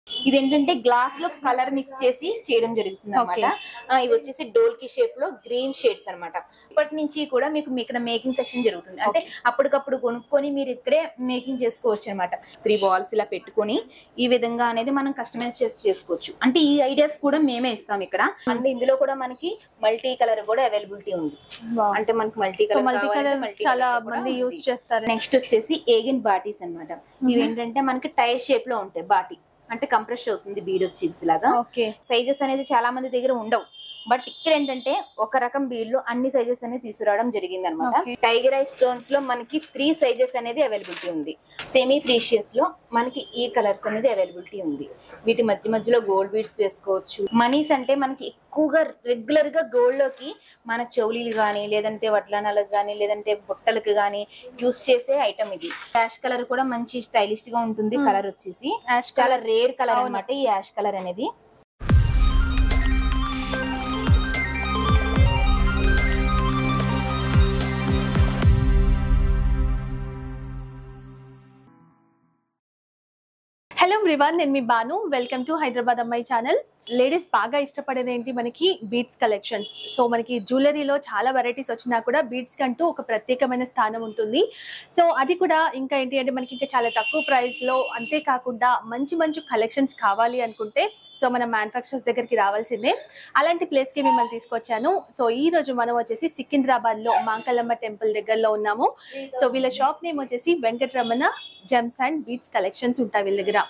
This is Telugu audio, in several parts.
ఇది ఏంటంటే గ్లాస్ లో కలర్ మిక్స్ చేసి చేయడం జరుగుతుంది అనమాట ఇవి వచ్చేసి డోల్కి షేప్ లో గ్రీన్ షేడ్స్ అన్నమాట ఇప్పటి నుంచి కూడా మీకు ఇక్కడ మేకింగ్ సెక్షన్ జరుగుతుంది అంటే అప్పటికప్పుడు కొనుక్కొని మీరు ఇక్కడే మేకింగ్ చేసుకోవచ్చు అనమాట త్రీ బాల్స్ ఇలా పెట్టుకొని ఈ విధంగా అనేది మనం కస్టమైజ్ చేసి చేసుకోవచ్చు అంటే ఈ ఐడియాస్ కూడా మేమే ఇస్తాం ఇక్కడ అంటే ఇందులో కూడా మనకి మల్టీ కలర్ కూడా అవైలబిలిటీ ఉంది అంటే మనకి multi so colour multi colour చాలా మంది యూస్ చేస్తారు నెక్స్ట్ వచ్చేసి ఏగిన్ బాటీస్ అన్నమాట ఇవి ఏంటంటే మనకి టైర్ షేప్ లో ఉంటాయి బాటీ అంటే కంప్రెస్ అవుతుంది బీడ్ వచ్చేసి లాగా ఓకే సైజెస్ అనేది చాలా మంది దగ్గర ఉండవు బట్ ఇక్కడ ఏంటంటే ఒక రకం బీడ్ లో అన్ని సైజెస్ అనేది తీసుకురావడం జరిగింది అనమాట Okay. టైగర్ ఐ స్టోన్స్ లో మనకి త్రీ సైజెస్ అనేది అవైలబిలిటీ ఉంది సెమీ ప్రీషియస్ లో మనకి ఈ కలర్స్ అనేది అవైలబిలిటీ ఉంది వీటి మధ్య మధ్యలో గోల్డ్ బీడ్స్ వేసుకోవచ్చు మనీస్ అంటే మనకి ఎక్కువగా రెగ్యులర్ గా గోల్డ్ లోకి మన చెవులీలు గానీ లేదంటే వడ్లానాలకు గానీ లేదంటే బుట్టలకు గానీ యూస్ చేసే ఐటమ్ ఇది యాష్ కలర్ కూడా మంచి స్టైలిష్ గా ఉంటుంది Hmm. కలర్ వచ్చేసి Ash చాలా colour. రేర్ కలర్ అవును. అన్నమాట ఈ యాష్ కలర్ అనేది హలో ఎవ్రీవన్ నేను మీ బాను వెల్కమ్ టు హైదరాబాద్ అమ్మాయి ఛానల్ లేడీస్ బాగా ఇష్టపడేది ఏంటి మనకి బీట్స్ కలెక్షన్స్ సో మనకి జ్యువెలరీలో చాలా వెరైటీస్ వచ్చినా కూడా బీట్స్ కంటూ ఒక ప్రత్యేకమైన స్థానం ఉంటుంది సో అది కూడా ఇంకా ఏంటి అంటే మనకి ఇంకా చాలా తక్కువ ప్రైస్ లో అంతేకాకుండా మంచి మంచి కలెక్షన్స్ కావాలి అనుకుంటే సో మన మ్యానుఫాక్చరర్స్ దగ్గరికి రావాల్సిందే అలాంటి ప్లేస్ కి మిమ్మల్ని తీసుకొచ్చాను సో ఈ రోజు మనం వచ్చేసి సికింద్రాబాద్ లో మాంకలమ్మ టెంపుల్ దగ్గరలో ఉన్నాము సో వీళ్ళ షాప్ నేమ్ వచ్చేసి Venkataramana gems and beads collections ఉంటాయి వీళ్ళ దగ్గర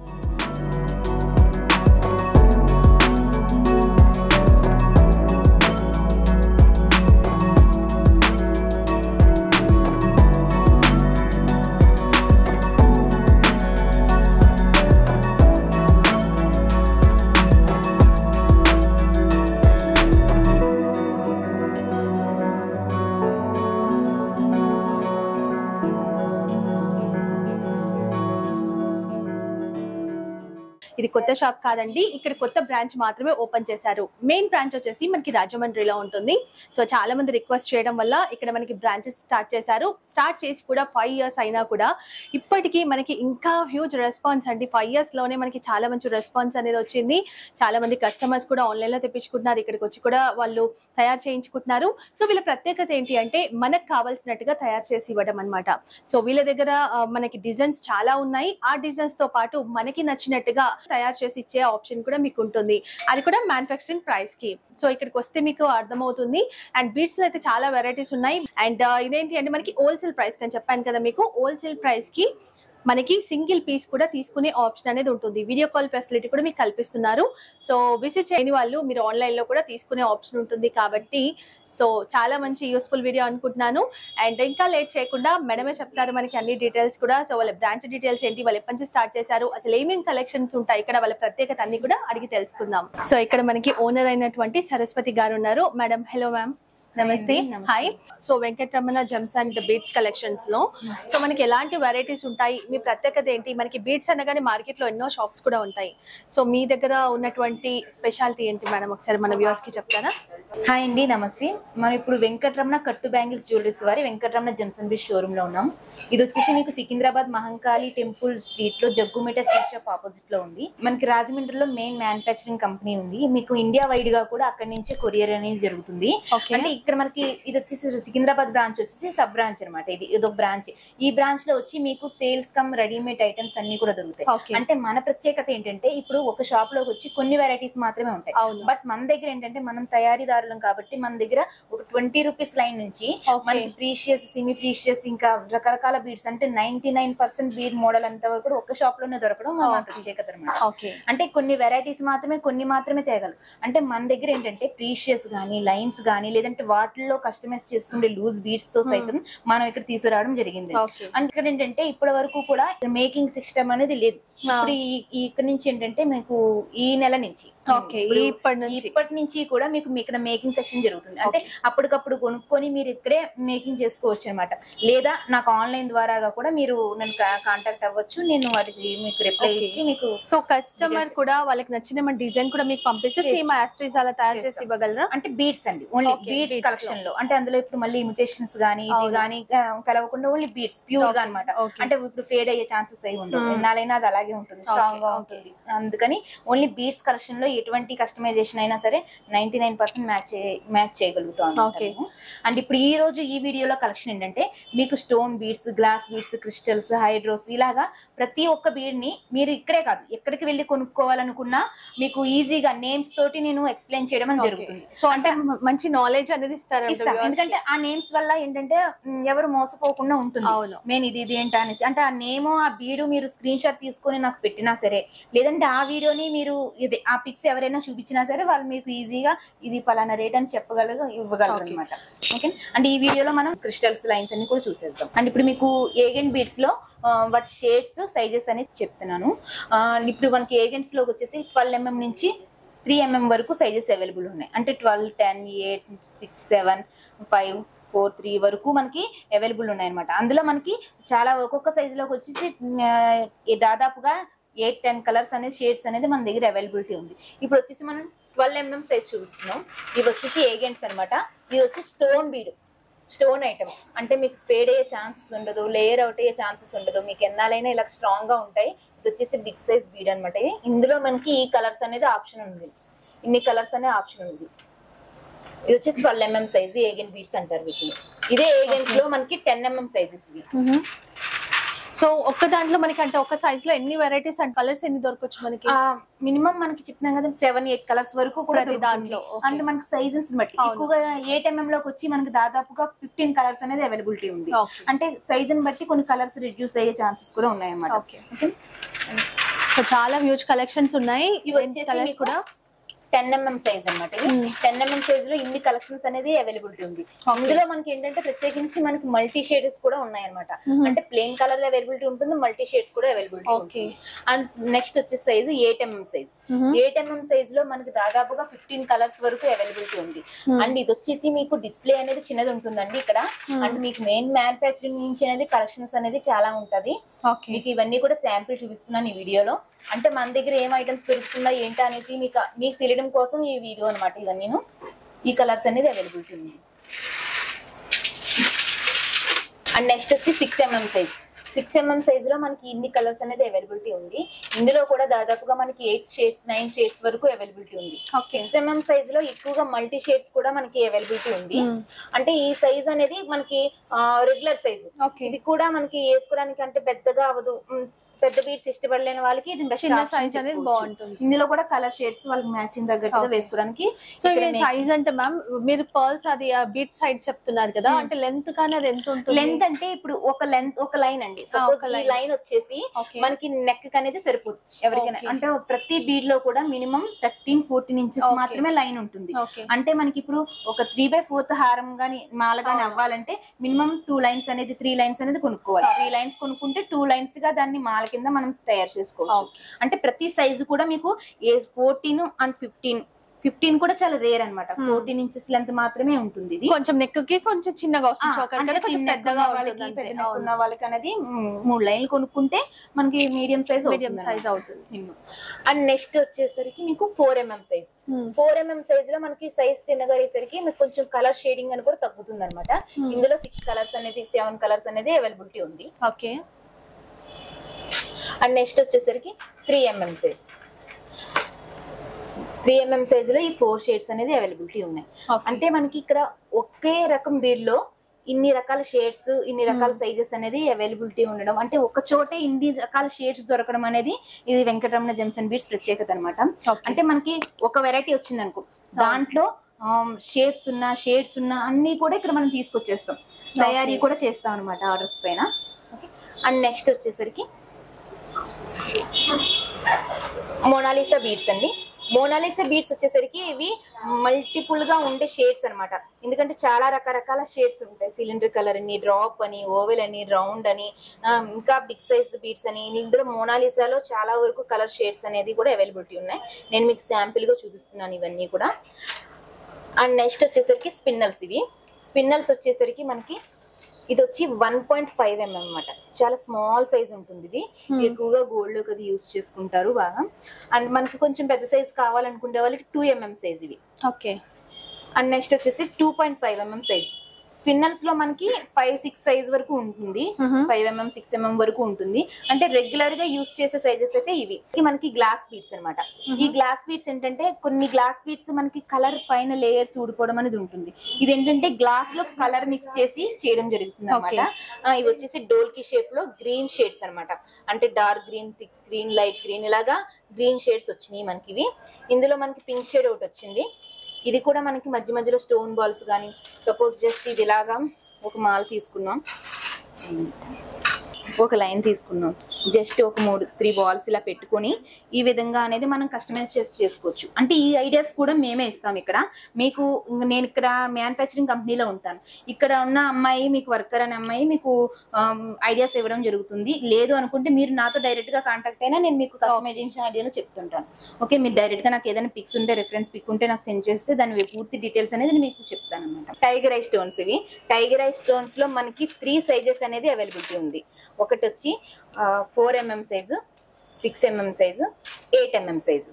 ఇది కొత్త షాప్ కాదండి ఇక్కడ కొత్త బ్రాంచ్ మాత్రమే ఓపెన్ చేశారు మెయిన్ బ్రాంచ్ వచ్చేసి మనకి రాజమండ్రిలో ఉంటుంది సో చాలా మంది రిక్వెస్ట్ చేయడం వల్ల ఇక్కడ మనకి బ్రాంచెస్ స్టార్ట్ చేశారు స్టార్ట్ చేసి కూడా ఫైవ్ ఇయర్స్ అయినా కూడా ఇప్పటికీ మనకి ఇంకా హ్యూజ్ రెస్పాన్స్ అండి ఫైవ్ ఇయర్స్ లోనే మనకి చాలా మంచి రెస్పాన్స్ అనేది వచ్చింది చాలా మంది కస్టమర్స్ కూడా ఆన్లైన్ లో తెప్పించుకుంటున్నారు ఇక్కడికి వచ్చి కూడా వాళ్ళు తయారు చేయించుకుంటున్నారు సో వీళ్ళ ప్రత్యేకత ఏంటి అంటే మనకు కావాల్సినట్టుగా తయారు చేసి ఇవ్వడం అనమాట సో వీళ్ళ దగ్గర ఆ, మనకి డిజైన్స్ చాలా ఉన్నాయి ఆ డిజైన్స్ తో పాటు మనకి నచ్చినట్టుగా తయారు చేసి ఇచ్చే ఆప్షన్ కూడా మీకు ఉంటుంది అది కూడా మ్యానుఫాక్చరింగ్ ప్రైస్ కి సో ఇక్కడికి వస్తే మీకు అర్థమవుతుంది అండ్ బీట్స్ లో అయితే చాలా వెరైటీస్ ఉన్నాయి అండ్ ఇదేంటి అంటే మనకి హోల్సేల్ ప్రైస్ అని చెప్పాను కదా మీకు హోల్సేల్ ప్రైస్ కి మనకి సింగిల్ పీస్ కూడా తీసుకునే ఆప్షన్ అనేది ఉంటుంది వీడియో కాల్ ఫెసిలిటీ కూడా మీకు కల్పిస్తున్నారు సో విజిట్ చేయని వాళ్ళు మీరు ఆన్లైన్ లో కూడా తీసుకునే ఆప్షన్ ఉంటుంది కాబట్టి సో చాలా మంచి యూస్ఫుల్ వీడియో అనుకుంటున్నాను అండ్ ఇంకా లేట్ చేయకుండా మేడమే చెప్తారు మనకి అన్ని డీటెయిల్స్ కూడా సో వాళ్ళ బ్రాంచ్ డీటెయిల్స్ ఏంటి వాళ్ళు ఎప్పటి నుంచి స్టార్ట్ చేశారు అసలు ఏమేమి కలెక్షన్స్ ఉంటాయి ఇక్కడ వాళ్ళ ప్రత్యేకత అన్ని కూడా అడిగి తెలుసుకుందాం సో ఇక్కడ మనకి ఓనర్ అయినటువంటి సరస్వతి గారు ఉన్నారు మేడం హలో మ్యామ్ నమస్తే Hi, నమస్తే. Hi so Venkataramana gems and beads collections లో సో మనకి ఎలాంటి వెరైటీస్ ఉంటాయి మీ ప్రత్యేకత ఏంటి మనకి బీట్స్ అనగానే మార్కెట్ లో ఎన్నో షాప్స్ కూడా ఉంటాయి సో మీ దగ్గర ఉన్నటువంటి స్పెషాలిటీ ఏంటి మేడం ఒకసారి మన వ్యూవర్స్ కి చెప్తారా హాయ్ అండి నమస్తే మనం ఇప్పుడు వెంకటరమణ కట్టు బ్యాంగిల్స్ జ్యువెలరీస్ వారి వెంకటరమణ జంక్షన్ బ్రిడ్జ్ షోరూమ్ లో ఉన్నాం ఇది వచ్చేసి మీకు సికింద్రాబాద్ మహంకాళి టెంపుల్ స్ట్రీట్ లో జగ్గుమేట స్వీట్ షాప్ ఆపోజిట్ లో ఉంది మనకి రాజమండ్రిలో మెయిన్ మ్యానుఫాక్చరింగ్ కంపెనీ ఉంది మీకు ఇండియా వైడ్ గా కూడా అక్కడి నుంచే కొరియర్ అనేది జరుగుతుంది ఓకే అంటే ఇక్కడ మనకి ఇది వచ్చేసి సికింద్రాబాద్ బ్రాంచ్ వచ్చేసి సబ్ బ్రాంచ్ అనమాట ఇది ఇదొక బ్రాంచ్ ఈ బ్రాంచ్ లో వచ్చి మీకు సేల్స్ కమ్ రెడీమేడ్ ఐటమ్స్ అన్ని కూడా దొరుకుతాయి ఓకే అంటే మన ప్రత్యేకత ఏంటంటే ఇప్పుడు ఒక షాప్ లోకి వచ్చి కొన్ని వెరైటీస్ మాత్రమే ఉంటాయి అవును బట్ మన దగ్గర ఏంటంటే మనం తయారీదారులం కాబట్టి మన దగ్గర ఒక ట్వంటీ రూపీస్ లైన్ నుంచి ఓకే మనకి ప్రీషియస్ సెమీ ప్రీషియస్ ఇంకా రకరకాల బీడ్స్ అంటే ninety nine percent bead model అంతా వరకు కూడా ఒక షాప్ లోనే దొరకడం మన Okay. ప్రత్యేకత అనమాట ఓకే అంటే కొన్ని వెరైటీస్ మాత్రమే కొన్ని మాత్రమే తేగలరు అంటే మన దగ్గర ఏంటంటే ప్రీషియస్ గానీ లైన్స్ గానీ లేదంటే వాటిల్లో కస్టమైజ్ చేసుకునే లూజ్ బీడ్స్ తో సైతం మనం ఇక్కడ తీసుకురావడం జరిగింది ఓకే అంటే ఇక్కడ ఏంటంటే ఇప్పటి వరకు కూడా మేకింగ్ సిస్టమ్ అనేది లేదు ఇప్పుడు ఈ ఈ ఇక్కడ నుంచి ఏంటంటే మీకు ఈ నెల నుంచి ఓకే ఇప్పుడు ఇప్పటి నుంచి ఇప్పటి నుంచి కూడా మీకు ఇక్కడ మేకింగ్ సెక్షన్ జరుగుతుంది అంటే అప్పటికప్పుడు కొనుక్కొని మీరు ఇక్కడే మేకింగ్ చేసుకోవచ్చు అనమాట లేదా నాకు ఆన్లైన్ ద్వారాగా కూడా మీరు నన్ను కాంటాక్ట్ అవ్వచ్చు నేను వాటికి మీకు రిప్లై Okay. ఇచ్చి మీకు సో కస్టమర్ కూడా వాళ్ళకి నచ్చిన మన డిజైన్ కూడా మీకు పంపిస్తే చేస్తాం. సేమ్ యాస్ట్రీస్ అలా తయారు చేసి చేస్తాం. ఇవ్వగలరా అంటే బీడ్స్ అండి only Okay, beads beads collection లో అంటే అందులో ఇప్పుడు మళ్ళీ ఇమిటేషన్స్ గానీ ఇది అవును. గానీ ఆ, కలవకుండా ఓన్లీ బీడ్స్ ప్యూర్ గా అనమాట Okay. అంటే ఇప్పుడు ఫేడ్ అయ్యే ఛాన్సెస్ అయి ఉండవు Hmm. ఎన్నాలైనా అది అలాగే ఉంటుంది Okay, స్ట్రాంగ్ గా okay. ఉంటుంది అందుకని ఓన్లీ బీడ్స్ కలెక్షన్ లో ఎటువంటి కస్టమైజేషన్ అయినా సరే ninety nine percent match match చేయగలుగుతాం Okay. అండ్ ఇప్పుడు ఈ రోజు ఈ వీడియోలో కలెక్షన్ ఏంటంటే మీకు stone beads glass beads crystals హైడ్రోస్ ఇలాగా ప్రతి ఒక్క బీడ్ ని మీరు ఇక్కడే కాదు ఎక్కడికి వెళ్ళి కొనుక్కోవాలనుకున్నా మీకు ఈజీగా నేమ్స్ తోటి నేను ఎక్స్ప్లెయిన్ చేయడం అని జరుగుతుంది సో అంటే మ- మంచి నాలెడ్జ్ అనేది ఇస్తారు ఇస్తాం ఎందుకంటే ఆ నేమ్స్ వల్ల ఏంటంటే మ్, ఎవరు మోసపోకుండా ఉంటుంది అవును నేను ఇది ఇది ఏంటా అనేసి అంటే ఆ నేమ్ ఆ బీడు మీరు స్క్రీన్ షాట్ తీసుకొని నాకు పెట్టినా సరే లేదంటే ఆ వీడియోని మీరు ఇది ఆ పిక్స్ ఎవరైనా చూపించినా సరే వాళ్ళు మీకు ఈజీగా ఇది పలానా రేట్ అని చెప్పగలరు ఇవ్వగలరు Okay. అనమాట ఓకే అండ్ ఈ వీడియోలో మనం క్రిస్టల్స్ లైన్స్ అన్ని కూడా చూసేద్దాం అండ్ ఇప్పుడు మీకు ఏగెన్ బీడ్స్ లో ఆ, వాటి షేడ్స్ సైజెస్ అనేది చెప్తున్నాను ఆ, ఇప్పుడు మనకి ఏగెంట్స్ లోకి వచ్చేసి ట్వెల్వ్ ఎంఎం నుంచి త్రీ ఎంఎం వరకు సైజెస్ అవైలబుల్ ఉన్నాయి అంటే twelve ten eight six seven five four three వరకు మనకి అవైలబుల్ ఉన్నాయి అనమాట అందులో మనకి చాలా ఒక్కొక్క size లోకి వచ్చేసి ఆ, ఈ దాదాపుగా ఎయిట్ టెన్ కలర్స్ అనేది షేడ్స్ అనేది మన దగ్గర అవైలబిలిటీ ఉంది ఇప్పుడు వచ్చేసి మనం ట్వెల్వ్ ఎంఎం సైజ్ చూపిస్తున్నాం ఇవి వచ్చేసి ఏగెంట్స్ అన్నమాట ఇది వచ్చి స్టోన్ బీడ్ స్టోన్ ఐటమ్ అంటే మీకు ఫేడ్ అయ్యే ఛాన్సెస్ ఉండదు లేయర్ అవుట్ అయ్యే ఛాన్సెస్ ఉండదు మీకు ఎన్నాలైనా ఇలా స్ట్రాంగ్ గా ఉంటాయి ఇది వచ్చేసి బిగ్ సైజ్ బీడ్ అనమాట ఇందులో మనకి ఈ కలర్స్ అనేది ఆప్షన్ ఉంది ఇన్ని కలర్స్ అనే ఆప్షన్ ఉంది ఇది వచ్చేసి twelve mm size agate beads అంటారు వీటిని ఇదే ఏగెన్స్ లో మనకి టెన్ ఎంఎం సైజెస్ ఇవి సో ఒక్క దాంట్లో మనకి అంటే ఒక సైజ్ లో ఎన్ని వెరైటీస్ అండ్ కలర్స్ ఎన్ని దొరకచ్చు మనకి మినిమం మనకి చెప్తున్నాం కదా సెవెన్ ఎయిట్ కలర్స్ వరకు కూడా ప్రతి దాంట్లో, దొరుకుతుంది. okay. అంటే మనకి సైజెస్ బట్టి అవును. ఎక్కువగా ఎయిట్ ఎంఎం లోకి వచ్చి మనకి దాదాపుగా ఫిఫ్టీన్ కలర్స్ అనేది అవైలబిలిటీ ఉంది ఓకే అంటే సైజ్ ని బట్టి కొన్ని కలర్స్ రిడ్యూస్ అయ్యే ఛాన్సెస్ కూడా ఉన్నాయన్నమాట ఓకే సో చాలా హ్యూజ్ కలెక్షన్స్ ఉన్నాయి ఇవి వచ్చేసి కలర్స్ మీకు కూడా టెన్ ఎంఎం సైజ్ అనమాట ఇది Hmm. టెన్ ఎంఎం సైజ్ లో ఇన్ని కలెక్షన్స్ అనేది అవైలబిలిటీ ఉంది ఇందులో మనకి ఏంటంటే ప్రత్యేకించి మనకి మల్టీ షేడ్స్ కూడా ఉన్నాయి అనమాట Mhm. అంటే ప్లెయిన్ కలర్ అవైలబిలిటీ ఉంటుంది మల్టీ షేడ్స్ కూడా అవైలబిలిటీ Okay. ఉంటుంది అండ్ నెక్స్ట్ వచ్చే size eight mm size eight mm size లో మనకి దాదాపుగా ఫిఫ్టీన్ కలర్స్ వరకు అవైలబిలిటీ ఉంది Hmm. అండ్ ఇది వచ్చేసి మీకు డిస్ప్లే అనేది చిన్నది ఉంటుందండి ఇక్కడ Hmm. అండ్ మీకు మెయిన్ మ్యానుఫాక్చరింగ్ నుంచి అనేది కలెక్షన్స్ అనేది చాలా ఉంటది ఓకే మీకు ఇవన్నీ కూడా శాంపిల్ చూపిస్తున్నాను ఈ వీడియోలో అంటే మన దగ్గర ఏం ఐటమ్స్ దొరుకుతుందా ఏంటా అనేది మీకు మీకు తెలియడం కోసం ఈ వీడియో అనమాట ఇవన్నీ ఈ కలర్స్ అనేది అవైలబిలిటీ ఉంది అండ్ నెక్స్ట్ వచ్చి six mm size six mm size లో మనకి ఇన్ని కలర్స్ అనేది అవైలబిలిటీ ఉంది ఇందులో కూడా దాదాపుగా మనకి ఎయిట్ షేడ్స్ నైన్ షేడ్స్ వరకు అవైలబిలిటీ ఉంది ఓకే సిక్స్ ఎంఎం సైజ్ లో ఎక్కువగా మల్టీ షేడ్స్ కూడా మనకి అవైలబిలిటీ ఉంది అంటే ఈ సైజ్ అనేది మనకి రెగ్యులర్ సైజ్ ఓకే ఇది కూడా మనకి వేసుకోవడానికి అంటే పెద్దగా అవదు ఉమ్, పెద్ద బీడ్స్ ఇష్టపడలేని వాళ్ళకి ఇది best చిన్న option సైజ్ అనేది చెప్పుకోవచ్చు. బాగుంటుంది ఇందులో కూడా కలర్ షేడ్స్ వాళ్ళకి మ్యాచింగ్ తగ్గట్టుగా Okay. వేసుకోవడానికి సో ఇక్కడ ఇది make- సైజ్ అంటే మ్యామ్ మీరు పర్ల్స్ అది బీట్ సైడ్ చెప్తున్నారు కదా Hmm. అంటే లెంత్ కానీ అది ఎంత ఉంటుంది లెంత్ అంటే ఇప్పుడు ఒక లెంత్ ఒక లైన్ అండి ఆ, సపోజ్ ఒక ఈ line. లైన్ వచ్చేసి ఓకే మనకి నెక్ అనేది సరిపోతుంది ఎవరికైనా Okay. అంటే ప్రతి బీడ్ లో కూడా minimum thirteen fourteen inches Okay. మాత్రమే లైన్ ఉంటుంది ఓకే అంటే మనకి ఇప్పుడు ఒక త్రీ బై ఫోర్త్ హారం గాని మాల గాని అవును. అవ్వాలంటే మినిమం టూ లైన్స్ అనేది త్రీ లైన్స్ అనేది కొనుక్కోవాలి త్రీ లైన్స్ కొనుక్కుంటే టూ లైన్స్ గా దాన్ని మాల కింద మనం తయారు చేసుకోవచ్చు ఓకే అంటే ప్రతి సైజు కూడా మీకు ఏ ఫోర్టీన్ అండ్ ఫిఫ్టీన్ ఫిఫ్టీన్ కూడా చాలా రేర్ అనమాట Hmm. ఫోర్టీన్ ఇంచెస్ లెంత్ మాత్రమే ఉంటుంది ఇది కొంచెం నెక్ కి కొంచెం చిన్నగా వస్తుంది ఆ, చోకర్ అంటే కదా కొంచెం thin neck పెద్దగా ఉన్న వాళ్ళకి ఉంటుంది పెద్ద neck ఉన్న వాళ్ళకి అనేది మ్, మూడు లైన్లు కొనుక్కుంటే మనకి మీడియం సైజ్ మీడియం సైజ్ అవుతుంది అండ్ నెక్స్ట్ వచ్చేసరికి మీకు four mm size Hmm. Four mm size లో మనకి సైజ్ తినగలిగేసరికి మీకు కొంచెం కలర్ షేడింగ్ అని కూడా తగ్గుతుంది అనమాట Hmm. ఇందులో సిక్స్ కలర్స్ అనేది సెవెన్ కలర్స్ అనేది అవైలబిలిటీ ఉంది ఓకే అండ్ నెక్స్ట్ వచ్చేసరికి three mm size three mm size లో ఈ ఫోర్ షేడ్స్ అనేది అవైలబిలిటీ ఉన్నాయి అంటే మనకి ఇక్కడ ఒకే రకం బీడ్ లో ఇన్ని రకాల షేడ్స్ ఇన్ని రకాల సైజెస్ అనేది అవైలబిలిటీ ఉండడం అంటే ఒక చోటే ఇన్ని రకాల షేడ్స్ దొరకడం అనేది ఇది వెంకటరమణ జెమ్సన్ బీడ్స్ ప్రత్యేకత అనమాట అంటే మనకి ఒక వెరైటీ వచ్చింది అనుకో దాంట్లో షేప్స్ ఉన్న షేడ్స్ ఉన్న అన్ని కూడా ఇక్కడ మనం తీసుకొచ్చేస్తాం తయారీ కూడా చేస్తాం అనమాట ఆర్డర్స్ పైన అండ్ నెక్స్ట్ వచ్చేసరికి మోనాలిసా బీడ్స్ అండి మోనాలిసా బీడ్స్ వచ్చేసరికి ఇవి మల్టిపుల్ గా ఉండే షేడ్స్ అన్నమాట ఎందుకంటే చాలా రకరకాల షేడ్స్ ఉంటాయి సిలిండర్ కలర్ అని డ్రాప్ అని ఓవెల్ అని రౌండ్ అని ఆ, ఇంకా బిగ్ సైజ్ బీడ్స్ అని ఇందులో మోనాలిసాలో చాలా వరకు కలర్ షేడ్స్ అనేది కూడా అవైలబిలిటీ ఉన్నాయి నేను మీకు శాంపిల్ గా చూపిస్తున్నాను ఇవన్నీ కూడా అండ్ నెక్స్ట్ వచ్చేసరికి స్పిన్నల్స్ ఇవి స్పిన్నల్స్ వచ్చేసరికి మనకి ఇది వచ్చి వన్ పాయింట్ ఫైవ్ ఎంఎం అనమాట చాలా స్మాల్ సైజ్ ఉంటుంది ఇది Hmm. ఎక్కువగా గోల్డ్ లోకి అది యూస్ చేసుకుంటారు బాగా అండ్ మనకి కొంచెం పెద్ద సైజ్ కావాలనుకునే వాళ్ళకి టూ ఎంఎం సైజ్ ఇవి ఓకే అండ్ నెక్స్ట్ వచ్చేసి two point five mm size spinners లో మనకి ఫైవ్ సిక్స్ సైజ్ వరకు ఉంటుంది Mhm. Five mm six mm వరకు ఉంటుంది అంటే రెగ్యులర్ గా యూస్ చేసే సైజెస్ అయితే ఇవి ఇది మనకి గ్లాస్ బీడ్స్ అన్నమాట ఈ గ్లాస్ బీడ్స్ ఏంటంటే కొన్ని గ్లాస్ బీడ్స్ మనకి కలర్ పైన లేయర్స్ ఊడిపోవడం అనేది ఉంటుంది ఇది ఏంటంటే గ్లాస్ లో కలర్ మిక్స్ చేసి చేయడం జరుగుతుంది అనమాట ఇవి వచ్చేసి డోల్కి షేప్ లో గ్రీన్ షేడ్స్ అన్నమాట అంటే dark green thick green light green ఇలాగా గ్రీన్ షేడ్స్ వచ్చినాయి మనకి ఇవి ఇందులో మనకి పింక్ షేడ్ ఒకటి వచ్చింది ఇది కూడా మనకి మధ్య మధ్యలో స్టోన్ బాల్స్ కానీ సపోజ్ జస్ట్ ఇది ఇలాగా ఒక మాల్ తీసుకున్నాం ఒక లైన్ తీసుకున్నాం జస్ట్ ఒక మూడు త్రీ బాల్స్ ఇలా పెట్టుకొని ఈ విధంగా అనేది మనం కస్టమైజ్ చేసి చేసుకోవచ్చు అంటే ఈ ఐడియాస్ కూడా మేమే ఇస్తాం ఇక్కడ మీకు నేను ఇక్కడ మ్యానుఫ్యాక్చరింగ్ కంపెనీలో ఉంటాను ఇక్కడ ఉన్న అమ్మాయి మీకు వర్కర్ అనే అమ్మాయి మీకు ఐడియాస్ ఇవ్వడం జరుగుతుంది లేదు అనుకుంటే మీరు నాతో డైరెక్ట్ గా కాంటాక్ట్ అయినా నేను మీకు కస్టమైజేషన్ ఐడియాలో చెప్తుంటాను ఓకే మీరు డైరెక్ట్ గా నాకు ఏదైనా పిక్స్ ఉంటే రెఫరెన్స్ పిక్ ఉంటే నాకు సెండ్ చేస్తే దాని పూర్తి డీటెయిల్స్ అనేది నేను మీకు చెప్తాను అనమాట టైగర్ ఐ స్టోన్స్ ఇవి టైగర్ ఐ స్టోన్స్ లో మనకి త్రీ సైజెస్ అనేది అవైలబిలిటీ ఉంది ఒకటి వచ్చి four mm size six mm size eight mm size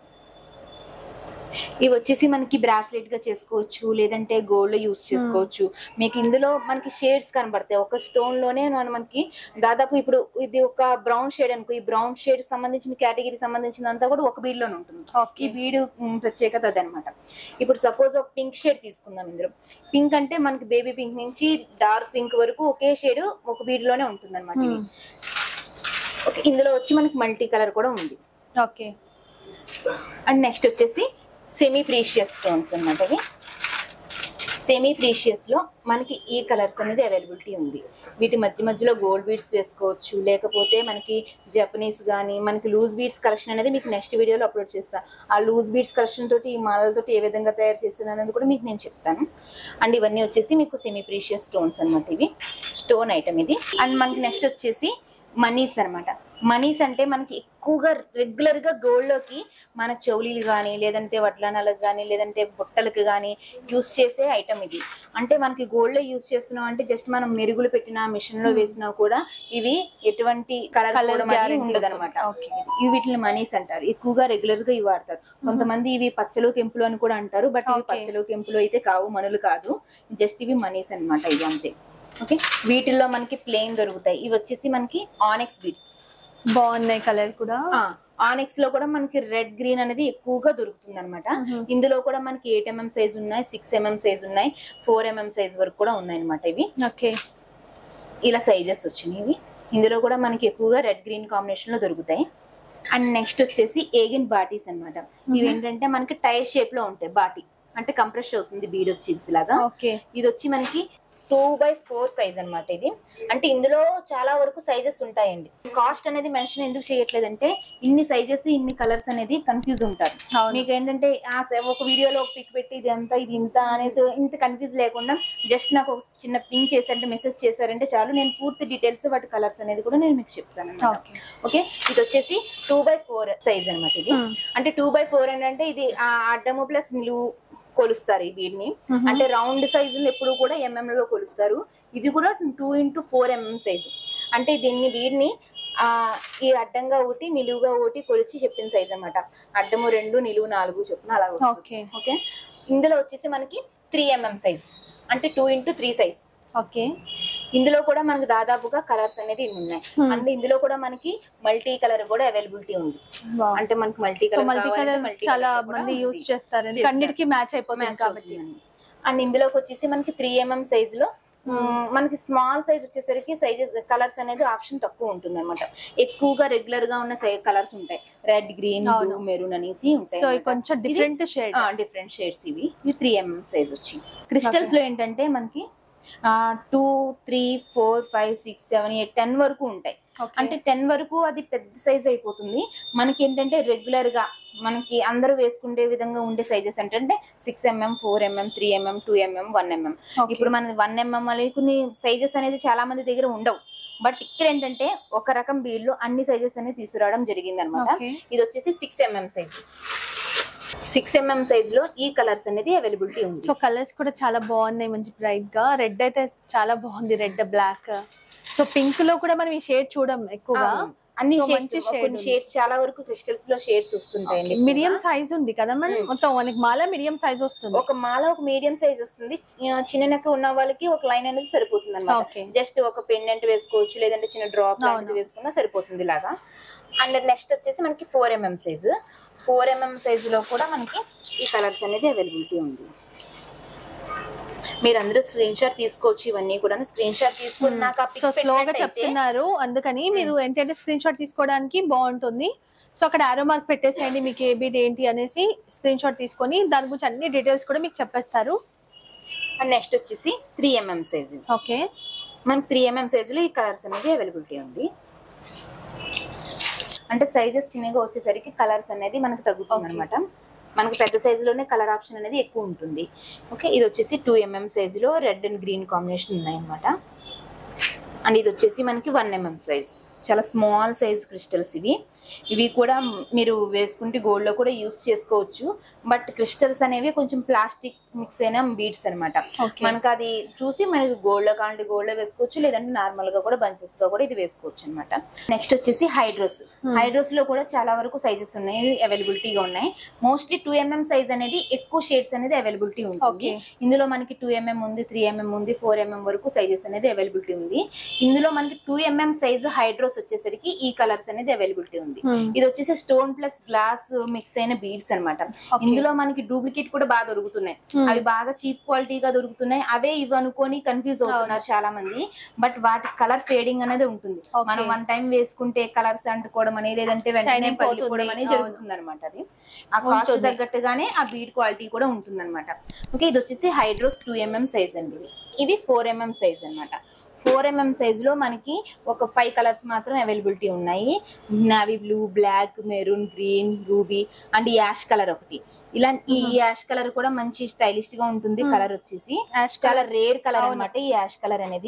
ఇవి వచ్చేసి మనకి బ్రాస్లెట్ గా చేసుకోవచ్చు లేదంటే గోల్డ్ లో యూస్ చేసుకోవచ్చు మీకు ఇందులో మనకి షేడ్స్ కనబడతాయి ఒక స్టోన్ లోనే మన- మనకి దాదాపు ఇప్పుడు ఇది ఒక బ్రౌన్ షేడ్ అనుకో ఈ బ్రౌన్ షేడ్ సంబంధించిన కేటగిరీ సంబంధించినంతా కూడా ఒక బీడ్ లోనే ఉంటుంది ఈ ఓకే బీడు మ్, ప్రత్యేకత అదనమాట ఇప్పుడు సపోజ్ ఒక పింక్ షేడ్ తీసుకుందాం ఇందులో పింక్ అంటే మనకి బేబీ పింక్ నుంచి డార్క్ పింక్ వరకు ఒకే షేడ్ ఒక బీడ్ లోనే ఉంటుంది అనమాట ఓకే ఇందులో వచ్చి మనకి మల్టీ కలర్ కూడా ఉంది ఓకే అండ్ నెక్స్ట్ వచ్చేసి సెమీ ప్రీషియస్ స్టోన్స్ అన్నమాట ఇవి సెమీ ప్రీషియస్ లో మనకి ఈ కలర్స్ అనేది అవైలబిలిటీ ఉంది వీటి మధ్య మధ్యలో గోల్డ్ బీడ్స్ వేసుకోవచ్చు లేకపోతే మనకి జపనీస్ కానీ మనకి లూజ్ బీడ్స్ కలెక్షన్ అనేది మీకు నెక్స్ట్ వీడియోలో అప్లోడ్ చేస్తా ఆ లూజ్ బీడ్స్ కలెక్షన్ తోటి ఈ మాలలతోటి ఏ విధంగా తయారు చేసేది అనేది కూడా మీకు నేను చెప్తాను అండ్ ఇవన్నీ వచ్చేసి మీకు సెమీ ప్రీషియస్ స్టోన్స్ అన్నమాట ఇవి స్టోన్ ఐటమ్ ఇది అండ్ మనకి నెక్స్ట్ వచ్చేసి మనీస్ అన్నమాట మనీస్ అంటే మనకి ఎక్కువగా రెగ్యులర్ గా గోల్డ్ లోకి మన చెవులీలు కానీ లేదంటే వడ్లానాలకు కానీ లేదంటే బుట్టలకు కానీ యూస్ చేసే ఐటమ్ ఇది అంటే మనకి గోల్డ్ లో యూస్ చేస్తున్నాం అంటే జస్ట్ మనం మెరుగులు పెట్టినా మిషన్ లో వేసినా కూడా ఇవి ఎటువంటి కలర్ Colour guarantee ఉండదు అనమాట Okay. ఇవి వీటిని మనీస్ అంటారు ఎక్కువగా రెగ్యులర్ గా ఇవి వాడతారు కొంతమంది ఇవి పచ్చలు కెంపులు అని కూడా అంటారు బట్ ఇవి Okay. పచ్చలు కెంపులు అయితే కావు మనులు కాదు జస్ట్ ఇవి మనీస్ అన్నమాట ఇవి అంతే ఓకే వీటిల్లో మనకి ప్లేన్ దొరుకుతాయి ఇవి వచ్చేసి మనకి ఆనెక్స్ బీడ్స్ బాగున్నాయి కలర్ కూడా ఆనెక్స్ లో కూడా మనకి రెడ్ గ్రీన్ అనేది ఎక్కువగా దొరుకుతుంది అనమాట Mhm. ఇందులో కూడా మనకి ఎయిట్ ఎంఎం సైజ్ ఉన్నాయి సిక్స్ ఎంఎం సైజ్ ఉన్నాయి ఫోర్ ఎంఎం సైజ్ వరకు కూడా ఉన్నాయి అనమాట ఇవి ఓకే ఇలా సైజెస్ వచ్చినాయి ఇవి ఇందులో కూడా మనకి ఎక్కువగా రెడ్ గ్రీన్ కాంబినేషన్ లో దొరుకుతాయి అండ్ నెక్స్ట్ వచ్చేసి ఏగిన్ బాటీస్ అన్నమాట ఇవి ఏంటంటే మనకి టైర్ షేప్ లో ఉంటాయి బాటీ అంటే కంప్రెస్ అవుతుంది బీడ్ వచ్చేసి లాగా ఓకే ఇది వచ్చి మనకి టూ బై ఫోర్ సైజ్ అన్నమాట ఇది అంటే ఇందులో చాలా వరకు సైజెస్ ఉంటాయండి కాస్ట్ అనేది మెన్షన్ ఎందుకు చేయట్లేదంటే ఇన్ని సైజెస్ ఇన్ని కలర్స్ అనేది కన్ఫ్యూజ్ ఉంటారు అవును. మీకు ఏంటంటే ఆ స- ఒక వీడియోలో ఒక పిక్ పెట్టి ఇది అంతా ఇది ఇంత అనేసి ఇంత కన్ఫ్యూజ్ లేకుండా జస్ట్ నాకు ఒక చిన్న పింక్ చేశారంటే మెసేజ్ చేశారంటే చాలు నేను పూర్తి డీటెయిల్స్ వాటి కలర్స్ అనేది కూడా నేను మీకు చెప్తాను అన్నమాట. ఓకే ఓకే ఇది వచ్చేసి టూ బై ఫోర్ సైజ్ అన్నమాట ఇది Hmm. అంటే టూ బై ఫోర్ అంటే ఇది ఆ అడ్డము ప్లస్ నిలువు కొలుస్తారు ఈ వీడిని Mhm. అంటే రౌండ్ సైజులు ఎప్పుడు కూడా ఎంఎం లో కొలుస్తారు ఇది కూడా two into four mm size అంటే దీన్ని వీడిని ఆ ఈ అడ్డంగా ఒకటి నిలువుగా ఒకటి కొలిచి చెప్పిన సైజ్ అన్నమాట అడ్డము రెండు నిలువు నాలుగు చొప్పున అలా వస్తుంది. ఓకే ఓకే ఇందులో వచ్చేసి మనకి త్రీ ఎంఎం సైజ్ అంటే two into three size okay ఇందులో కూడా మనకి దాదాపుగా కలర్స్ అనేది ఇన్ని ఉన్నాయి Hmm. అంటే ఇందులో కూడా మనకి మల్టీ కలర్ కూడా అవైలబిలిటీ ఉంది అంటే మనకి multi so colour multi colour చాలా మంది యూస్ చేస్తారు ఎందుకంటే అన్నిటికీ మ్యాచ్ అయిపోతుంది కాబట్టి అండ్ ఇందులోకి వచ్చేసి మనకి త్రీ ఎంఎం సైజ్ లో మ్, మనకి స్మాల్ సైజ్ వచ్చేసరికి సైజెస్ కలర్స్ అనేది ఆప్షన్ తక్కువ ఉంటుంది అనమాట ఎక్కువగా రెగ్యులర్ గా ఉన్న కలర్స్ ఉంటాయి రెడ్ గ్రీన్ అవును. బ్లూ మెరూన్ అనేసి ఉంటాయి సో ఇది కొంచెం డిఫరెంట్ షేడ్ డిఫరెంట్ షేడ్స్ ఇవి ఇవి త్రీ ఎంఎం సైజ్ వచ్చి క్రిస్టల్స్ లో ఏంటంటే మనకి two three four five six seven eight ten వరకు ఉంటాయి అంటే టెన్ వరకు అది పెద్ద సైజ్ అయిపోతుంది మనకి ఏంటంటే రెగ్యులర్ గా మనకి అందరూ వేసుకునే విధంగా ఉండే సైజెస్ అంటే six mm four mm three mm two mm one mm Okay. ఇప్పుడు మన వన్ ఎంఎం అనేది కొన్ని సైజెస్ అనేది చాలా మంది దగ్గర ఉండవు బట్ ఇక్కడ ఏంటంటే ఒక రకం బీడ్లు అన్ని సైజెస్ అనేది తీసుకురావడం జరిగింది అనమాట Okay. ఇది వచ్చేసి six mm size six mm size లో ఈ కలర్స్ అనేది అవైలబిలిటీ ఉంది సో కలర్స్ కూడా చాలా బాగున్నాయి మంచి బ్రైట్ గా రెడ్ అయితే చాలా బాగుంది రెడ్ బ్లాక్ సో పింక్ లో కూడా మనం ఈ షేడ్ చూడం ఎక్కువగా అవును. అన్ని So, షేడ్స్ మంచి shade కొన్ని ఉంది. షేడ్స్ చాలా వరకు క్రిస్టల్స్ లో షేడ్స్ వస్తుంటాయండి మీడియం సైజ్ ఉంది కదా మేడం Hmm. మొత్తం మనకి మాల మీడియం సైజ్ వస్తుంది ఒక మాల ఒక మీడియం సైజ్ వస్తుంది ఆ, చిన్న నెక్ ఉన్న వాళ్ళకి ఒక లైన్ అనేది సరిపోతుంది అనమాట Okay. జస్ట్ ఒక పెండెంట్ వేసుకోవచ్చు లేదంటే చిన్న డ్రాప్ లాంటిది అవును. వేసుకున్నా సరిపోతుంది ఇలాగా అండ్ నెక్స్ట్ వచ్చేసి మనకి four mm size four mm size లో కూడా మనకి ఈ కలర్స్ అనేది అవైలబిలిటీ ఉంది మీరు అందరూ స్క్రీన్ షాట్ తీసుకోవచ్చు ఇవన్నీ కూడా స్క్రీన్ షాట్ తీసుకుని నాకు ఆ pic సో స్లోగా పెట్టినట్టయితే- చెప్తున్నారు అందుకని మీరు ఏంటంటే స్క్రీన్ షాట్ తీసుకోవడానికి బాగుంటుంది సో అక్కడ ఆరో మార్క్ పెట్టేసేయండి మీకు ఏ బీట్ ఏంటి అనేసి స్క్రీన్ షాట్ తీసుకొని దాని గురించి అన్ని డీటెయిల్స్ కూడా మీకు చెప్పేస్తారు అండ్ నెక్స్ట్ వచ్చేసి త్రీ ఎంఎం సైజ్ ఓకే మనకి త్రీ ఎంఎం సైజులో ఈ కలర్స్ అనేది అవైలబిలిటీ ఉంది అంటే సైజెస్ చిన్నగా వచ్చేసరికి కలర్స్ అనేది మనకు తగ్గుతుంది Okay. అనమాట మనకి పెద్ద సైజులోనే కలర్ ఆప్షన్ అనేది ఎక్కువ ఉంటుంది ఓకే ఇది వచ్చేసి టూ ఎంఎం సైజులో రెడ్ అండ్ గ్రీన్ కాంబినేషన్ ఉన్నాయన్నమాట అండ్ ఇది వచ్చేసి మనకి వన్ ఎంఎం సైజ్ చాలా స్మాల్ సైజ్ క్రిస్టల్స్ ఇవి ఇవి కూడా మీరు వేసుకుంటే గోల్డ్ లో కూడా యూస్ చేసుకోవచ్చు బట్ క్రిస్టల్స్ అనేవి కొంచెం ప్లాస్టిక్ మిక్స్ అయిన బీడ్స్ అన్నమాట Okay. మనకు అది చూసి మనకి గోల్డ్ లో కావాలంటే గోల్డ్ లో వేసుకోవచ్చు లేదంటే నార్మల్ గా కూడా బంచెస్ గా కూడా ఇది వేసుకోవచ్చు అనమాట నెక్స్ట్ వచ్చేసి హైడ్రోస్ హైడ్రోస్ లో కూడా చాలా వరకు సైజెస్ ఉన్నాయి అవైలబిలిటీగా ఉన్నాయి మోస్ట్లీ టూ ఎంఎం సైజ్ అనేది ఎక్కువ షేడ్స్ అనేది అవైలబిలిటీ ఉంటుంది Okay. ఇందులో మనకి టూ ఎంఎం ఉంది త్రీ ఎంఎం ఉంది ఫోర్ ఎంఎం వరకు సైజెస్ అనేది అవైలబిలిటీ ఉంది ఇందులో మనకి టూ ఎంఎం సైజ్ హైడ్రోస్ వచ్చేసరికి ఈ కలర్స్ అనేది అవైలబిలిటీ ఉంది Hmm. ఇది వచ్చేసి స్టోన్ ప్లస్ గ్లాస్ మిక్స్ అయిన బీడ్స్ అన్నమాట Okay. ఇందులో మనకి డూప్లికేట్ కూడా బాగా దొరుకుతున్నాయి Hmm. అవి బాగా చీప్ క్వాలిటీగా దొరుకుతున్నాయి అవే ఇవి అనుకొని కన్ఫ్యూజ్ అవుతున్నారు చాలా మంది బట్ వాటి కలర్ ఫేడింగ్ అనేది ఉంటుంది Okay. మనం వన్ టైం వేసుకుంటే కలర్స్ అంటుకోవడం అనేది లేదంటే వెంటనే Shining పగిలిపోవడం పోతుంది. అనేది అవును. జరుగుతుంది అనమాట అది ఆ కాస్ట్ ఉంటుంది. తగ్గట్టుగానే ఆ బీడ్ క్వాలిటీ కూడా ఉంటుంది అనమాట ఓకే ఇది వచ్చేసి హైడ్రోస్ టూ ఎంఎం సైజ్ అండి ఇవి ఇవి ఫోర్ ఎంఎం సైజ్ అన్నమాట ఫోర్ ఎంఎం సైజ్ లో మనకి ఒక ఫైవ్ కలర్స్ మాత్రం అవైలబిలిటీ ఉన్నాయి navy blue black maroon green ruby and ash colour ఒకటి ఇలా ఈ యాష్ కలర్ కూడా మంచి స్టైలిష్ గా ఉంటుంది Hmm. కలర్ వచ్చేసి Ash చాలా colour. రేర్ కలర్ అవును. అన్నమాట ఈ యాష్ కలర్ అనేది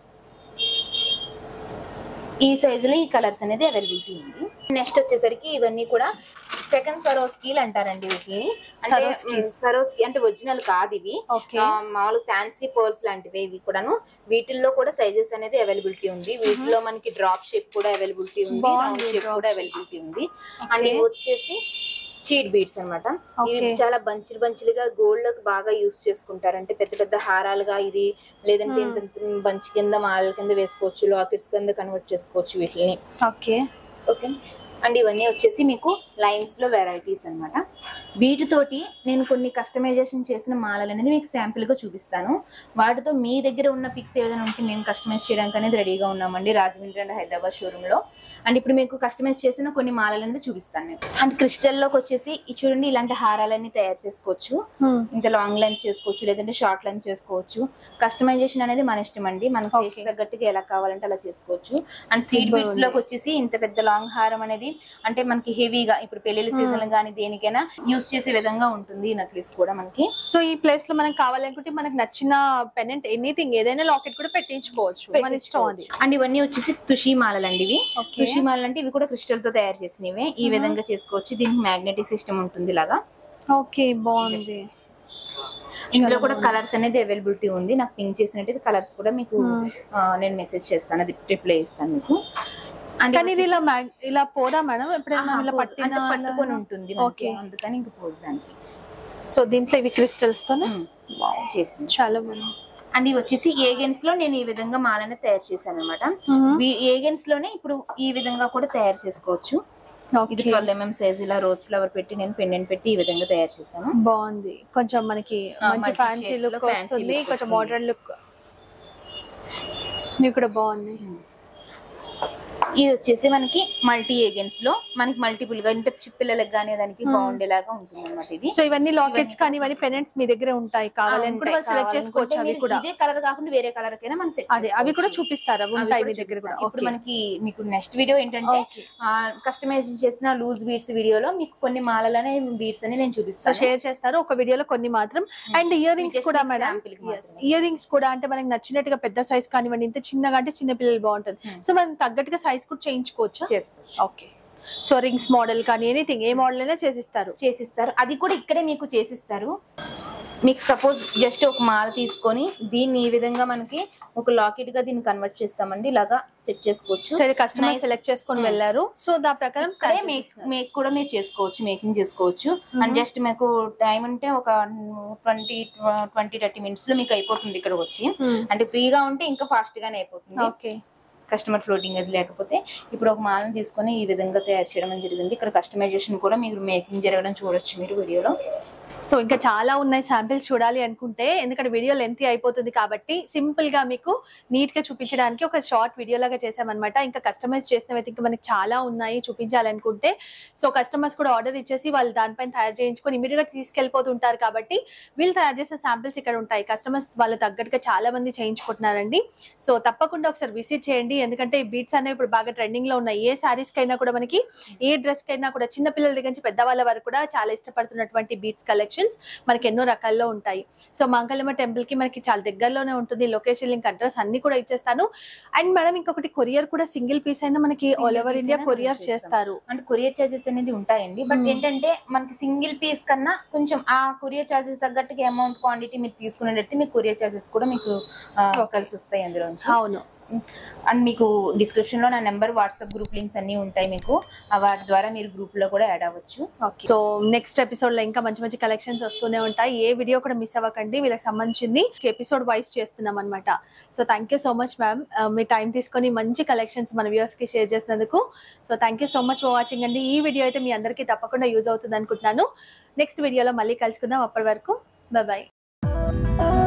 ఈ సైజులో ఈ కలర్స్ అనేది అవైలబిలిటీ ఉంది నెక్స్ట్ వచ్చేసరికి ఇవన్నీ కూడా సెకండ్ సరోస్కీలు అంటారండి వీటిని అంటే Swarovskis. సరోస్కి అంటే ఒరిజినల్ కాదు ఇవి ఓకే ఆ, మామూలు ఫ్యాన్సీ పర్ల్స్ లాంటివి ఇవి కూడాను వీటిల్లో కూడా సైజెస్ అనేది అవైలబిలిటీ ఉంది వీటిలో మనకి డ్రాప్ షేప్ కూడా అవైలబిలిటీ ఉంది బాగుంది రౌండ్ షేప్ drop కూడా shape. అవైలబిలిటీ ఉంది అండ్ Okay. ఇవి వచ్చేసి చీట్ బీడ్స్ అన్నమాట ఇవి Okay. చాలా బంచులు బంచులుగా గోల్డ్ లకు బాగా యూస్ చేసుకుంటారు అంటే పెద్ద పెద్ద హారాలుగా ఇది లేదంటే Hmm. ఇంత బంచ్ కింద మాలల కింద వేసుకోవచ్చు లాకెట్స్ కింద కన్వర్ట్ చేసుకోవచ్చు వీటిని ఓకే ఓకే అండ్ ఇవన్నీ వచ్చేసి మీకు లైన్స్ లో వెరైటీస్ అన్నమాట వీటితోటి నేను కొన్ని కస్టమైజేషన్ చేసిన మాలలు అనేది మీకు శాంపుల్ గా చూపిస్తాను వాటితో మీ దగ్గర ఉన్న పిక్స్ ఏదైనా ఉంటే మేము కస్టమైజ్ చేయడానికి అనేది రెడీగా ఉన్నామండి రాజమండ్రి అండ్ హైదరాబాద్ షోరూమ్ లో అండ్ ఇప్పుడు మీకు కస్టమైజ్ చేసిన కొన్ని మాలలు అనేది చూపిస్తాను నేను అండ్ క్రిస్టల్ లోకి వచ్చేసి ఈ చూడండి ఇలాంటి హారాలన్నీ తయారు చేసుకోవచ్చు ఇంత లాంగ్ లెంత్ చేసుకోవచ్చు లేదంటే షార్ట్ లెంత్ చేసుకోవచ్చు కస్టమైజేషన్ అనేది మన ఇష్టం అండి మన ఫేస్ Okay. తగ్గట్టుగా ఎలా కావాలంటే అలా చేసుకోవచ్చు అండ్ సీడ్ Super బిట్స్ ఉంది. లోకి వచ్చేసి ఇంత పెద్ద లాంగ్ హారం అనేది అంటే మనకి హెవీగా ఇప్పుడు పెళ్లిళ్ళ సీజన్ కానీ దేనికైనా యూస్ చేసే విధంగా ఉంటుంది ఈ నెక్లెస్ కూడా మనకి సో ఈ ప్లేస్ లో మనకు కావాలనుకుంటే మనకు నచ్చిన పెనెంట్ ఎనీథింగ్ ఏదైనా లాకెట్ కూడా పెట్టించుకోవచ్చు మన ఇష్టం అది అండ్ ఇవన్నీ వచ్చేసి తుషి మాలలు అండి ఇవి ఓకే తుషి మాలలు అంటే ఇవి కూడా క్రిస్టల్ తో తయారు చేసినవి ఈ విధంగా చేసుకోవచ్చు దీనికి మ్యాగ్నెటిక్ సిస్టమ్ ఉంటుంది ఇలాగా ఓకే బాగుంది ఇందులో కూడా కలర్స్ అనేది అవైలబిలిటీ ఉంది నాకు పింక్ చేసినట్టు కలర్స్ కూడా మీకు Hmm. ఆ, నేను మెసేజ్ చేస్తాను అది రిప్లై ఇస్తాను మీకు అండ్ కానీ ఇది ఇలా mag- ఇలా పోదా మేడం ఎప్పుడైనా ఆహా, ఇలా పోదు. పట్టిన అంటే పట్టుకొని ఉంటుంది మనకి. ఓకే. అందుకని ఇంక పోదు దానికి సో దీంట్లో ఇవి క్రిస్టల్స్ తోనే ఉమ్, చేసింది చాలా బాగుంది అండ్ ఇవి వచ్చేసి ఏగెన్స్ లో నేను ఈ విధంగా మాలని తయారు చేశాను అనమాట ఏగెన్స్ లోనే ఇప్పుడు ఈ విధంగా కూడా తయారు చేసుకోవచ్చు ఇది ఓకే ట్వెల్వ్ ఎంఎం సైజ్ ఇలా రోజ్ ఫ్లవర్ పెట్టి నేను పెండెంట్ పెట్టి ఈ విధంగా తయారు చేశాను బాగుంది కొంచెం మనకి ఆ, మంచి multi ఫ్యాన్సీ shades లో లుక్ fancy వస్తుంది look కొంచెం వస్తుంది. మోడర్న్ లుక్ ఇవి కూడా బాగున్నాయి ఇది వచ్చేసి మనకి మల్టీ ఏజెంట్స్ లో మనకి మల్టిపుల్ గా అంటే పిల్లలకు కానీ దానికి Hmm. బాగుండేలాగా ఉంటుంది అనమాట ఇది సో ఇవన్నీ లాకెట్స్ ఇవన్నీ కానీ ఇవన్నీ పెనెంట్స్ మీ దగ్గర ఉంటాయి కావాలని కూడా వాళ్ళు సెలెక్ట్ చేసుకోవచ్చు అవి కూడా ఇదే కలర్ కాకుండా వేరే కలర్ కైనా మనం సెట్ అదే అవి కూడా చూపిస్తారా ఉంటాయి మీ దగ్గర కూడా ఇప్పుడు ఓకే మనకి మీకు నెక్స్ట్ వీడియో ఏంటంటే కస్టమైజ్ చేసిన లూజ్ బీడ్స్ వీడియోలో మీకు కొన్ని మాలలనే బీడ్స్ అని నేను సో చూపిస్తాను షేర్ చేస్తారు ఒక వీడియోలో కొన్ని మాత్రం అండ్ ఇయర్ రింగ్స్ just కూడా మీకు మేడం sample కి మాత్రమే. ఇయర్ రింగ్స్ కూడా అంటే మనకి నచ్చినట్టుగా పెద్ద సైజ్ కానివ్వండి ఇంత చిన్నగా అంటే చిన్న పిల్లలు బాగుంటుంది Hmm. సో మనం తగ్గట్టుగా సైజ్ కూడా చేయించుకోవచ్చా చేసుకోవచ్చు ఓకే సో రింగ్స్ మోడల్ కానీ ఎనీథింగ్ ఏ మోడల్ అయినా చేసిస్తారు చేసిస్తారు అది కూడా ఇక్కడే మీకు చేసిస్తారు మీకు సపోజ్ జస్ట్ ఒక మాల తీసుకొని దీన్ని ఈ విధంగా మనకి ఒక లాకెట్ గా దీన్ని కన్వర్ట్ చేస్తామండి ఇలాగా సెట్ చేసుకోవచ్చు సో ఇది కస్టమర్ Nice. సెలెక్ట్ చేసుకొని Hmm. వెళ్ళారు సో దాని ప్రకారం ఇక్కడే తయారు మేక్ చేసిస్తారు. మేక్ కూడా మీరు చేసుకోవచ్చు మేకింగ్ చేసుకోవచ్చు Mhm. అండ్ జస్ట్ మీకు టైం ఉంటే ఒక ట్వంటీ ట్వంటీ థర్టీ మినిట్స్ లో మీకు అయిపోతుంది ఇక్కడ వచ్చి Hmm. అంటే ఫ్రీగా ఉంటే ఇంకా ఫాస్ట్ గానే అయిపోతుంది ఓకే కస్టమర్ ఫ్లోటింగ్ అది లేకపోతే ఇప్పుడు ఒక మాలను తీసుకొని ఈ విధంగా తయారు చేయడం అనేది జరిగింది ఇక్కడ కస్టమైజేషన్ కూడా మీరు మేకింగ్ జరగడం చూడొచ్చు మీరు వీడియోలో సో ఇంకా చాలా ఉన్నాయి శాంపిల్స్ చూడాలి అనుకుంటే ఎందుకంటే వీడియో లెంత్ అయిపోతుంది కాబట్టి సింపుల్ గా మీకు నీట్ గా చూపించడానికి ఒక షార్ట్ వీడియో లాగా చేసామన్నమాట ఇంకా కస్టమైజ్ చేసినవి ఇంకా మనకి చాలా ఉన్నాయి చూపించాలనుకుంటే సో కస్టమర్స్ కూడా ఆర్డర్ ఇచ్చేసి వాళ్ళు దానిపైన తయారు చేయించుకొని ఇమీడియట్ గా తీసుకెళ్ళిపోతుంటారు కాబట్టి వీళ్ళు తయారు చేసే శాంపిల్స్ ఇక్కడ ఉంటాయి కస్టమర్స్ వాళ్ళ తగ్గట్టుగా చాలా మంది చేయించుకుంటున్నారండి సో తప్పకుండా ఒకసారి విజిట్ చేయండి ఎందుకంటే ఈ బీట్స్ అనేవి ఇప్పుడు బాగా ట్రెండింగ్ లో ఉన్నాయి ఏ శారీస్ కైనా కూడా మనకి ఏ డ్రెస్ కైనా కూడా చిన్న పిల్లల దగ్గర నుంచి పెద్దవాళ్ళ వరకు కూడా చాలా ఇష్టపడుతున్నటువంటి బీట్స్ కలెక్షన్స్ మనకి ఎన్నో రకాల్లో ఉంటాయి సో మంగళమ్మ టెంపుల్ కి మనకి చాలా దగ్గరలోనే ఉంటుంది లొకేషన్ లింక్ అడ్రస్ అన్ని కూడా ఇచ్చేస్తాను అండ్ మేడం ఇంకొకటి కొరియర్ కూడా సింగిల్ పీస్ అయినా మనకి Single all over piece India అయినా కొరియర్ మనం చేస్తాం. చేస్తారు అంటే కొరియర్ చార్జెస్ అనేది ఉంటాయండి బట్ Hmm. ఏంటంటే మనకి సింగిల్ పీస్ కన్నా కొంచెం ఆ కొరియర్ చార్జెస్ తగ్గట్టుగా అమౌంట్ క్వాంటిటీ మీరు తీసుకునేటట్టు మీకు కొరియర్ చార్జెస్ కూడా మీకు ఆ, Okay. కలిసి వస్తాయి అందులో అవును అండ్ మీకు డిస్క్రిప్షన్ లో నా నెంబర్ వాట్సాప్ గ్రూప్ లింక్స్ అన్ని ఉంటాయి మీకు ఆ వాటి ద్వారా మీరు గ్రూప్ లో కూడా యాడ్ అవ్వచ్చు ఓకే సో నెక్స్ట్ ఎపిసోడ్ లో ఇంకా మంచి మంచి కలెక్షన్స్ వస్తూనే ఉంటాయి ఏ వీడియో కూడా మిస్ అవ్వకండి వీళ్ళకి సంబంధించింది ఎపిసోడ్ వైస్ చేస్తున్నాం అనమాట so thank you so much ma'am మీ టైం తీసుకొని మంచి కలెక్షన్స్ మన వ్యూవర్స్ కి షేర్ చేసినందుకు so thank you so much for watching అండి ఈ వీడియో అయితే మీ అందరికీ తప్పకుండా యూజ్ అవుతుంది అనుకుంటున్నాను నెక్స్ట్ వీడియోలో మళ్ళీ కలుసుకుందాం అప్పటి వరకు బాయ్